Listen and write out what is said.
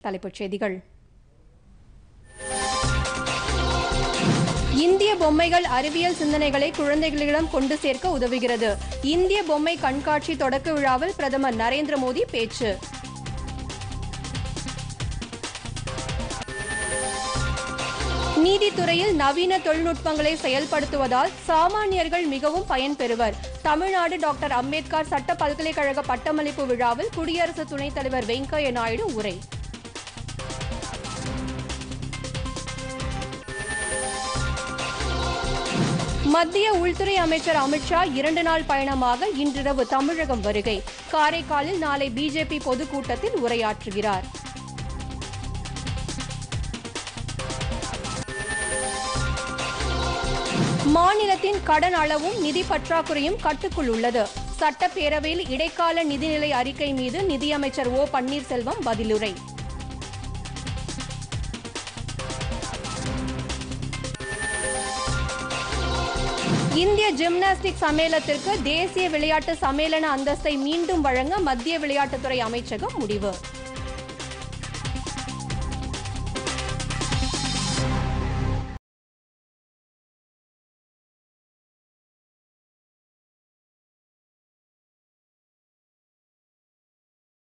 தலைப்புச் செய்திகள் இந்திய பொம்மைகள் அறிவியல் சிந்தனைகளை குழந்தைகளிடம் கொண்டு சேர்க்க உதவுகிறது இந்திய பொம்மை கண்காட்சி தொடக்க விழாவில் பிரதமர் நரேந்திர மோடி பேச்சு நீதித்துறையில் நவீன தொழில்நுட்பங்களை செயல்படுத்துவதால் சாமானியர்கள் மிகவும் பயன்பெறுவர் தமிழ்நாடு டாக்டர் அம்பேத்கர் சட்ட பல்கலைக்கழக பட்டமளிப்பு விழாவில் குடியரசு துணைத் தலைவர் வெங்கையா நாயுடு உரை மத்திய உள்துறை அமைச்சர் அமித்ஷா இரண்டு நாள் பயணமாக இன்றிரவு தமிழகம் வருகை காரைக்காலில் நாளை பிஜேபி பொதுக்கூட்டத்தில் உரையாற்றுகிறார் மாநிலத்தின் கடன் அளவும் நிதி பற்றாக்குறையும் கட்டுக்குள் உள்ளது சட்டப்பேரவையில் இடைக்கால நிதிநிலை அறிக்கை மீது நிதியமைச்சர் ஓ பன்னீர்செல்வம் பதிலுரை இந்திய ஜிம்னாஸ்டிக் சம்மேளனத்திற்கு தேசிய விளையாட்டு சம்மேளன அந்தஸ்தை மீண்டும் வழங்க மத்திய விளையாட்டுத்துறை அமைச்சகம் முடிவு